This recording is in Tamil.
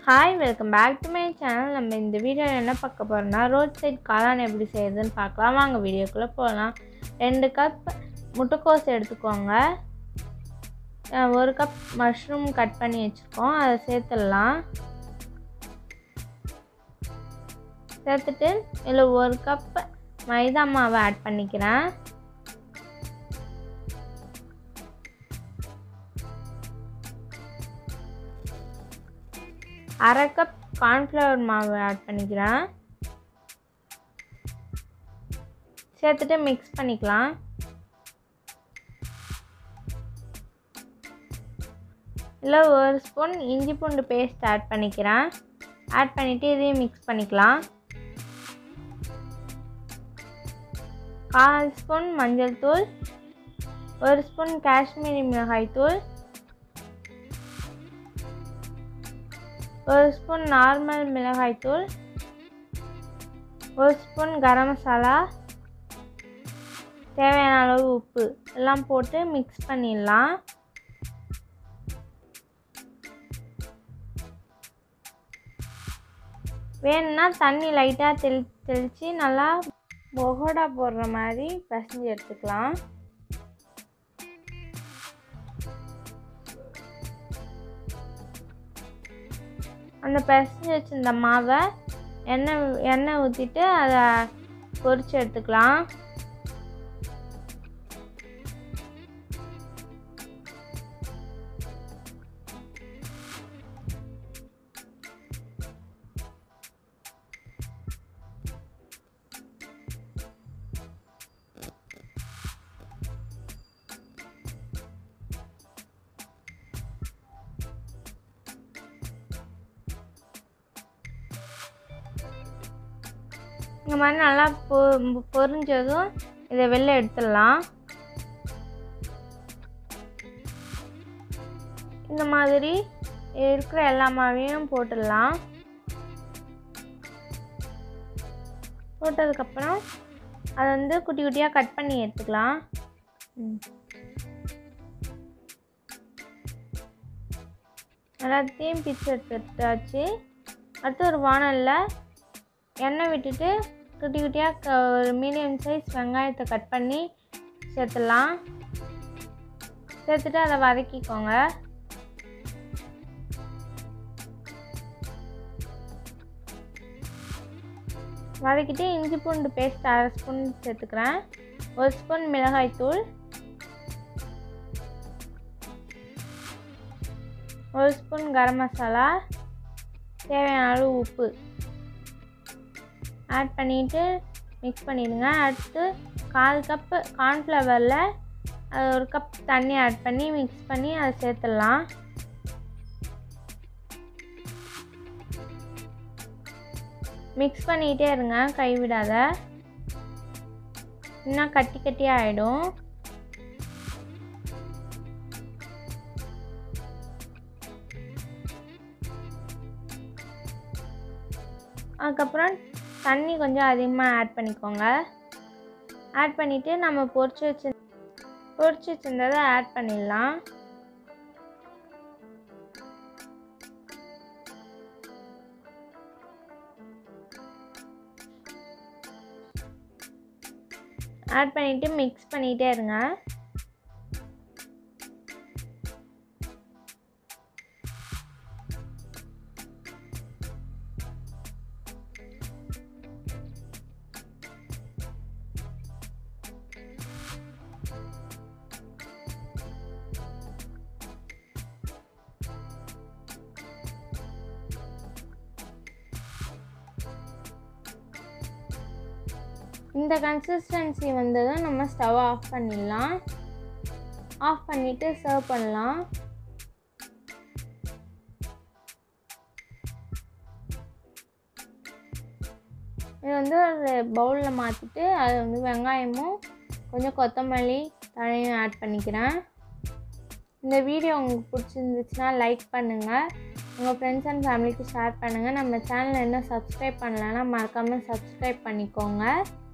Hi welcome back to my channel நம்ம இந்த வீடியோவில் என்ன பார்க்க போகிறோம்னா ரோட் சைட் காளான் எப்படி செய்யுதுன்னு பார்க்கலாம் வாங்க வீடியோக்குள்ளே போகலாம் ரெண்டு கப் முட்டைக்கோஸ் எடுத்துக்கோங்க அஹ் ஒரு கப் மஷ்ரூம் கட் பண்ணி வச்சுருக்கோம் அதை சேர்த்துடலாம் சேர்த்துட்டு இதில் ஒரு கப் மைதா மாவை ஆட் பண்ணிக்கிறேன் அரை கப் கார்ன்ஃப்ளவர் மாவு ஆட் பண்ணிக்கிறேன் சேர்த்துட்டு மிக்ஸ் பண்ணிக்கலாம் இல்லை ஒரு ஸ்பூன் இஞ்சி பூண்டு பேஸ்ட் ஆட் பண்ணிக்கிறேன் ஆட் பண்ணிவிட்டு இதையும் மிக்ஸ் பண்ணிக்கலாம் கால் ஸ்பூன் மஞ்சள் தூள் ஒரு ஸ்பூன் காஷ்மீரி மிளகாய் தூள் ஒரு ஸ்பூன் நார்மல் மிளகாய் தூள் ஒரு ஸ்பூன் கரம் மசாலா தேவையான அளவு உப்பு எல்லாம் போட்டு மிக்ஸ் பண்ணிடலாம் வேணும்னா தண்ணி லைட்டாக தெளி தெளித்து நல்லா பொகோடா போடுற மாதிரி பிசைஞ்சு எடுத்துக்கலாம் அந்த பிசைஞ்சு வச்சிருந்த மாவை எண்ணெய் எண்ணெய் ஊற்றிட்டு அதை பொரிச்சு எடுத்துக்கலாம் இந்த மாதிரி நல்லா பொ பொரிஞ்சதும் இதை வெளில எடுத்துடலாம் இந்த மாதிரி இருக்கிற எல்லா மாவையும் போட்டுடலாம் போட்டதுக்கப்புறம் அதை வந்து குட்டி குட்டியாக கட் பண்ணி எடுத்துக்கலாம் ம். எல்லாத்தையும் பிச்சு எடுத்துட்டாச்சு அடுத்து ஒரு வானலில் எண்ணெய் விட்டுட்டு குட்டி குட்டியாக க ஒரு மீடியம் சைஸ் வெங்காயத்தை கட் பண்ணி சேர்த்துடலாம் சேர்த்துட்டு அதை வதக்கிக்கோங்க வதக்கிட்டு இஞ்சி பூண்டு பேஸ்ட் அரை ஸ்பூன் சேர்த்துக்கிறேன் ஒரு ஸ்பூன் மிளகாய் தூள் ஒரு ஸ்பூன் கரம் மசாலா தேவையான அளவு உப்பு ஆட் பண்ணிவிட்டு மிக்ஸ் பண்ணிடுங்க அடுத்து கால் கப்பு கார்ன்ஃப்ளவரில் அது ஒரு கப் தண்ணி ஆட் பண்ணி மிக்ஸ் பண்ணி அதை சேர்த்துடலாம் மிக்ஸ் பண்ணிகிட்டே இருங்க கைவிடாத இன்னும் கட்டி கட்டியாக ஆகிடும் அதுக்கப்புறம் தண்ணி கொஞ்சம் அதிகமாக ஆட் பண்ணிக்கோங்க ஆட் பண்ணிவிட்டு நம்ம பொரிச்சு வச்சு பொரிச்சு வச்சுருந்ததை ஆட் பண்ணிடலாம் ஆட் பண்ணிவிட்டு மிக்ஸ் பண்ணிகிட்டே இருங்க இந்த கன்சிஸ்டன்சி வந்ததும் நம்ம ஸ்டவ் ஆஃப் பண்ணிடலாம் ஆஃப் பண்ணிவிட்டு சர்வ் பண்ணலாம் இது வந்து ஒரு பவுலில் மாற்றிட்டு அது வந்து வெங்காயமும் கொஞ்சம் கொத்தமல்லி தழையும் ஆட் பண்ணிக்கிறேன் இந்த வீடியோ உங்களுக்கு பிடிச்சிருந்துச்சுன்னா லைக் பண்ணுங்கள் உங்கள் ஃப்ரெண்ட்ஸ் அண்ட் ஃபேமிலிக்கு ஷேர் பண்ணுங்கள் நம்ம சேனலை இன்னும் சப்ஸ்கிரைப் பண்ணலைன்னா மறக்காமல் சப்ஸ்கிரைப் பண்ணிக்கோங்க